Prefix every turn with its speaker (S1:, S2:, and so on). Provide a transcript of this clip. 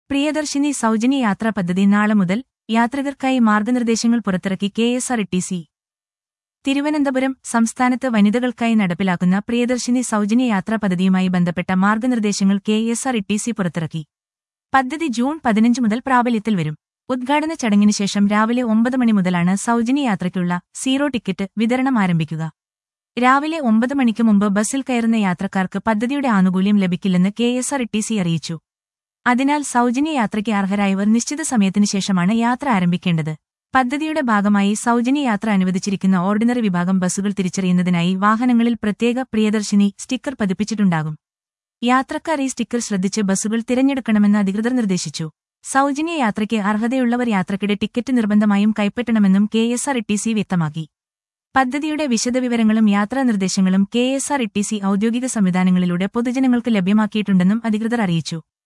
S1: പ്രിയദർശിനി സൗജന്യ യാത്രാ പദ്ധതി നാളെ മുതൽ യാത്രികർക്കായി മാർഗനിർദ്ദേശങ്ങൾ പുറത്തിറക്കി K S R T C Thiruvananthapuram സംസ്ഥാനത്ത് വനിതകൾക്കായി നടപ്പിലാക്കുന്ന പ്രിയദർശിനി സൗജന്യ യാത്രാ പദ്ധതിയുമായി ബന്ധപ്പെട്ട മാർഗനിർദ്ദേശങ്ങൾ K S R T C പുറത്തിറക്കി പദ്ധതി ജൂൺ പതിനഞ്ച് മുതൽ പ്രാബല്യത്തിൽ വരും ഉദ്ഘാടന ചടങ്ങിന് ശേഷം രാവിലെ ഒമ്പത് മണി മുതലാണ് സൗജന്യ യാത്രയ്ക്കുള്ള സീറോ ടിക്കറ്റ് വിതരണം ആരംഭിക്കുക രാവിലെ ഒമ്പത് മണിക്ക് മുമ്പ് ബസ്സിൽ കയറുന്ന യാത്രക്കാർക്ക് പദ്ധതിയുടെ ആനുകൂല്യം ലഭിക്കില്ലെന്ന് K S R T C അറിയിച്ചു അതിനാൽ സൗജന്യ യാത്രയ്ക്ക് അർഹരായവർ നിശ്ചിത സമയത്തിന് ശേഷമാണ് യാത്ര ആരംഭിക്കേണ്ടത് പദ്ധതിയുടെ ഭാഗമായി സൗജന്യ യാത്ര അനുവദിച്ചിരിക്കുന്ന ഓർഡിനറി വിഭാഗം ബസ്സുകൾ തിരിച്ചറിയുന്നതിനായി വാഹനങ്ങളിൽ പ്രത്യേക പ്രിയദർശിനി സ്റ്റിക്കർ പതിപ്പിച്ചിട്ടുണ്ടാകും യാത്രക്കാർ ഈ സ്റ്റിക്കർ ശ്രദ്ധിച്ച് ബസ്സുകൾ തിരഞ്ഞെടുക്കണമെന്ന് അധികൃതർ നിർദ്ദേശിച്ചു സൗജന്യ യാത്രയ്ക്ക് അർഹതയുള്ളവർ യാത്രക്കിടെ ടിക്കറ്റ് നിർബന്ധമായും കൈപ്പറ്റണമെന്നും K S R T C വ്യക്തമാക്കി പദ്ധതിയുടെ വിശദവിവരങ്ങളും യാത്രാ നിർദ്ദേശങ്ങളും K S R T C ഔദ്യോഗിക സംവിധാനങ്ങളിലൂടെ പൊതുജനങ്ങൾക്ക് ലഭ്യമാക്കിയിട്ടുണ്ടെന്നും അധികൃതർ അറിയിച്ചു